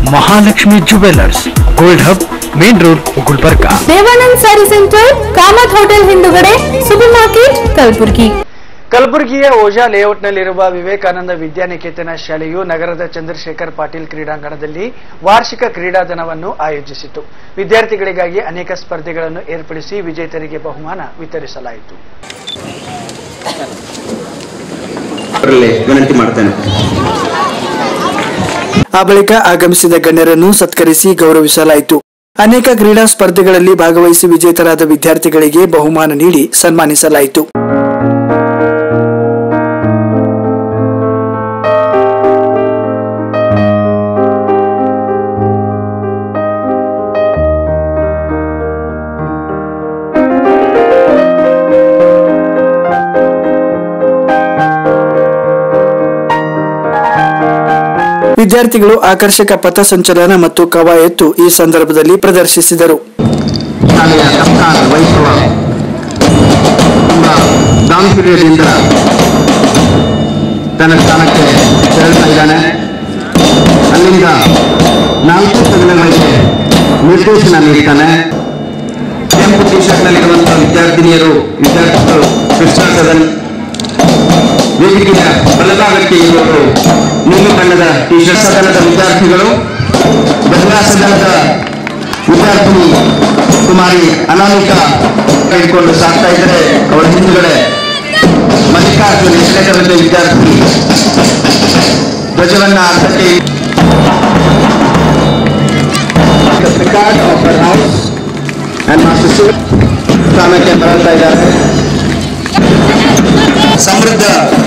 Mahalakshmi jewellers gold hub main road Gulbarga Devanand saree centre Kamath hotel ಹಿಂದುಗಡೆ super market Kalaburagi ಕಲಬುರಗಿಯ ಓಜಾ ಲೇಔಟ್ನಲ್ಲಿರುವ ವಿವೇಕಾನಂದ ವಿದ್ಯಾನಿಕೇತನ ಶಾಲೆಯು ನಗರದ ಚಂದ್ರಶೇಖರ್ ಪಾಟೀಲ್ ಕ್ರೀಡಾಂಗಣದಲ್ಲಿ ವಾರ್ಷಿಕ ಕ್ರೀಡಾ ದಿನವನ್ನು ಆಯೋಜಿಸಿತು ವಿದ್ಯಾರ್ಥಿಗಳಿಗಾಗಿ ಅನೇಕ ಸ್ಪರ್ಧೆಗಳನ್ನು ಏರ್ಪಡಿಸಿ ವಿಜೇತರಿಗೆ ಬಹುಮಾನ ವಿತರಿಸಲಾಯಿತು ಅವರಲ್ಲಿ ವಿನಂತಿ ಮಾಡ್ತೇನೆ ಆ ಬಳಿಕ ಆಗಮಿಸಿದ ಗಣ್ಯರನ್ನು ಸತ್ಕರಿಸಿ ಗೌರವಿಸಲಾಯಿತು ಅನೇಕ ಕ್ರೀಡಾ ಸ್ಪರ್ಧೆಗಳಲ್ಲಿ ಭಾಗವಹಿಸಿ ವಿಜೇತರಾದ ವಿದ್ಯಾರ್ಥಿಗಳಿಗೆ ಬಹುಮಾನ ನೀಡಿ ಸನ್ಮಾನಿಸಲಾಯಿತು ವಿದ್ಯಾರ್ಥಿಗಳು ಆಕರ್ಷಕ ಪಥಸಂಚಲನ ಮತ್ತು ಕವಾಯತ್ತು ಈ ಸಂದರ್ಭದಲ್ಲಿ ಪ್ರದರ್ಶಿಸಿದರು ಶಾಲೆಯ ಕಪ್ತಾನ್ ವಹಿಸುವ ತುಂಬಾ ಗಾಂಭೀರ್ಯದಿಂದ ತನ್ನ ಸ್ಥಾನಕ್ಕೆ ತೆರಳ್ತಾ ಇದ್ದಾನೆ ಅಲ್ಲಿಂದ ನಾಲ್ಕು ಸದನಗಳಿಗೆ ನಿರ್ದೇಶನ ನೀಡ್ತಾನೆ ಕೆಂಪು ಟಿ ಶರ್ಟ್ನಲ್ಲಿರುವಂತಹ ವಿದ್ಯಾರ್ಥಿನಿಯರು ವಿದ್ಯಾರ್ಥಿಗಳು ಕೃಷ್ಣ ಸದನ್ ವೇದಿಕೆಯ ಬಲಭಾಗಕ್ಕೆ ಇರುವವರು ನೀಲಿ ಬಣ್ಣದ ಟಿ ಶರ್ಟ್ ಸದನದ ವಿದ್ಯಾರ್ಥಿಗಳು ಮಹಿಳಾ ಸದನದ ವಿದ್ಯಾರ್ಥಿನಿ ಕುಮಾರಿ ಅನಾಮಿಕಾ ಕೈಕೊಂಡು ಸಾಕ್ತಾ ಇದ್ದರೆ ಅವರ ಹಿಂದುಗಡೆ ಮಲ್ಲಿಕಾರ್ಜುನ್ ಎಷ್ಟನೇ ತರಗತಿ ವಿದ್ಯಾರ್ಥಿ ಧ್ವಜವನ್ನ ಅರ್ಥಕ್ಕೆ ಹೌಸ್ ಅಂಡ್ ಮಾಸ್ಟರ್ ಶಿವ ಸ್ಥಾನಕ್ಕೆ ಬರಲ್ತಾ ಇದ್ದಾರೆ ಸಮೃದ್ಧ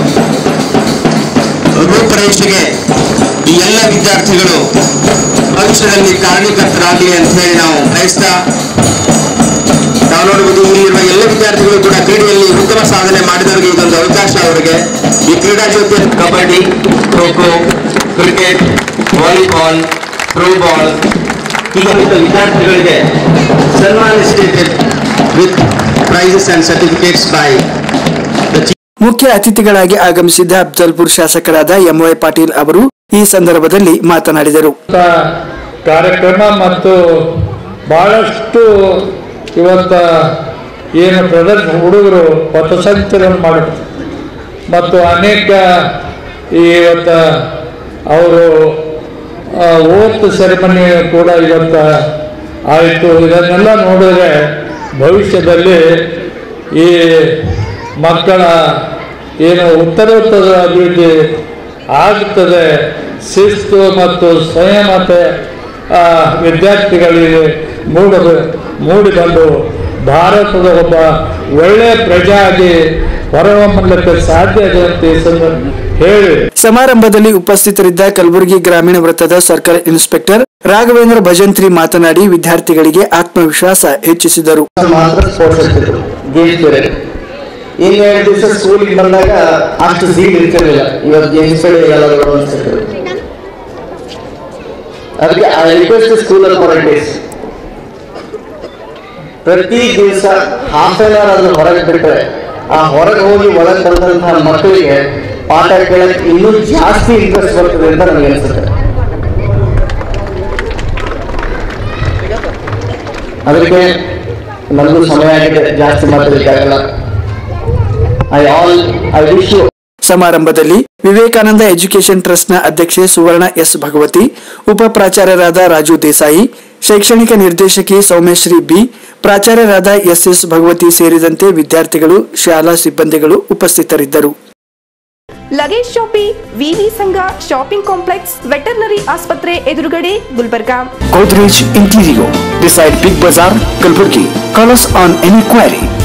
ರೂಪರೇಷೆಗೆ ಈ ಎಲ್ಲ ವಿದ್ಯಾರ್ಥಿಗಳು ಭವಿಷ್ಯದಲ್ಲಿ ಕಾರಣೀಕರ್ತರಾಗಲಿ ಅಂತ ಹೇಳಿ ನಾವು ಬಯಸ್ತಾ ನಾವು ನೋಡಬಹುದು ಇಲ್ಲಿರುವ ಎಲ್ಲ ವಿದ್ಯಾರ್ಥಿಗಳು ಕೂಡ ಕ್ರೀಡೆಯಲ್ಲಿ ಉತ್ತಮ ಸಾಧನೆ ಮಾಡಿದವರಿಗೆ ಇದೊಂದು ಅವಕಾಶ ಅವರಿಗೆ ಈ ಕ್ರೀಡಾ ಜ್ಯೋತಿ kabaddi kho kho cricket volleyball throwball ಹೀಗಿದ್ದ ವಿದ್ಯಾರ್ಥಿಗಳಿಗೆ ಸನ್ಮಾನಿಸಿದ್ದೇವೆ with prizes and certificates by the ಮುಖ್ಯ ಅತಿಥಿಗಳಾಗಿ ಆಗಮಿಸಿದ್ದ ಅಫ್ಜಲ್ಪುರ್ ಶಾಸಕರಾದ ಎಂವೈ ಪಾಟೀಲ್ ಅವರು ಈ ಸಂದರ್ಭದಲ್ಲಿ ಮಾತನಾಡಿದರು ಅಂತ ಕಾರ್ಯಕ್ರಮ ಮತ್ತು ಬಹಳಷ್ಟು ಇವತ್ತ ಏನು ಪ್ರದರ್ಶನ ಹುಡುಗರು ಪಥಸಂಚಲನ ಮಾಡಿದ್ರು ಮತ್ತು ಅನೇಕ ಈ ಇವತ್ತ ಅವರು ಓತ್ ಸೆರೆಮನಿ ಕೂಡ ಇವತ್ತ ಆಯಿತು ಇದನ್ನೆಲ್ಲ ನೋಡಿದ್ರೆ ಭವಿಷ್ಯದಲ್ಲಿ ಈ ಮಕ್ಕಳ ಏನು ಉತ್ತರೋತ್ತರ ಅಭಿವೃದ್ಧಿ ಆಗುತ್ತದೆ ಶಿಸ್ತು ಮತ್ತು ಸಂಯಮತೆ ಆ, ವಿದ್ಯಾರ್ಥಿಗಳಿಗೆ ಮೂಡಲು ಮೂಡಿ ಬಂದು ಭಾರತದ ಒಬ್ಬ ಒಳ್ಳೆಯ ಪ್ರಜೆ ಆಗಿ ಹೊರಹೊಮ್ಮಲಿಕ್ಕೆ ಸಾಧ್ಯ ಇದೆ ಅಂತ ಈ ಸಂದರ್ಭ ಹೇಳಿ ಸಮಾರಂಭದಲ್ಲಿ ಉಪಸ್ಥಿತರಿದ್ದ ಕಲಬುರಗಿ ಗ್ರಾಮೀಣ ವೃತ್ತದ ಸರ್ಕಲ್ ಇನ್ಸ್ಪೆಕ್ಟರ್ ರಾಘವೇಂದ್ರ ಭಜಂತ್ರಿ ಮಾತನಾಡಿ ವಿದ್ಯಾರ್ಥಿಗಳಿಗೆ ಆತ್ಮವಿಶ್ವಾಸ ಹೆಚ್ಚಿಸಿದರು ಮಾತ್ರ ಸ್ಪೋರ್ಟ್ಸ್ ಇರ್ತಿದ್ರು ಗೇಮ್ಸ್ ಬೇರೆ ಇನ್ನು ಎರಡು ದಿವಸ ಸ್ಕೂಲಿಗೆ ಬಂದಾಗ ಅಷ್ಟು ಸೀಟ್ ಇರ್ತಿರ್ಲಿಲ್ಲ ಇವತ್ತು ಗೇಮ್ಸ್ ಎಲ್ಲರೂ ಅನ್ಸುತ್ತೆ ಅದಕ್ಕೆ ಐ ರಿಕ್ವೆಸ್ಟ್ ಸ್ಕೂಲ್ ಅಥಾರಿಟೀಸ್ ಪ್ರತಿ ದಿವಸ ಹಾಫ್ ಆನ್ ಅವರ್ ಆದ್ರೂ ಹೊರಗೆ ಬಿಟ್ಟರೆ ಆ ಹೊರಗೆ ಹೋಗಿ ಒಳಗೆ ಬಂದಂತಹ ಮಕ್ಕಳಿಗೆ ಪಾಠ ಕೇಳಕ್ಕೆ ಇನ್ನೂ ಜಾಸ್ತಿ ಇಂಟ್ರೆಸ್ಟ್ ಬರ್ತದೆ ಅಂತ ನನಗೆ ಅನಿಸುತ್ತೆ ಅದಕ್ಕೆ ನನಗೂ ಸಮಯ ಆಗಿದೆ ಜಾಸ್ತಿ ಮಾತಾಡಲಿಕ್ಕಾಗಲ್ಲ I all I wish you ಸಮಾರಂಭದಲ್ಲಿ ವಿವೇಕಾನಂದ ಎಜುಕೇಷನ್ ಟ್ರಸ್ಟ್ನ ಅಧ್ಯಕ್ಷೆ ಸುವರ್ಣ ಎಸ್ ಭಗವತಿ ಉಪ ಪ್ರಾಚಾರ್ಯರಾದ ರಾಜು ದೇಸಾಯಿ ಶೈಕ್ಷಣಿಕ ನಿರ್ದೇಶಕಿ ಸೌಮ್ಯಶ್ರೀ ಬಿ ಪ್ರಾಚಾರ್ಯರಾದ ಎಸ್ ಎಸ್ ಭಗವತಿ ಸೇರಿದಂತೆ ವಿದ್ಯಾರ್ಥಿಗಳು ಶಾಲಾ ಸಿಬ್ಬಂದಿಗಳು ಉಪಸ್ಥಿತರಿದ್ದರು ಲಗೇಜ್ ಶಾಪಿ ವಿವಿ ಸಂಘ ಶಾಪಿಂಗ್ ಕಾಂಪ್ಲೆಕ್ಸ್ ವೆಟರ್ನರಿ ಆಸ್ಪತ್ರೆ ಎದುರುಗಡೆ Gulbarga Godrej Interior beside Big Bazaar, Kalburgi. Call us on any query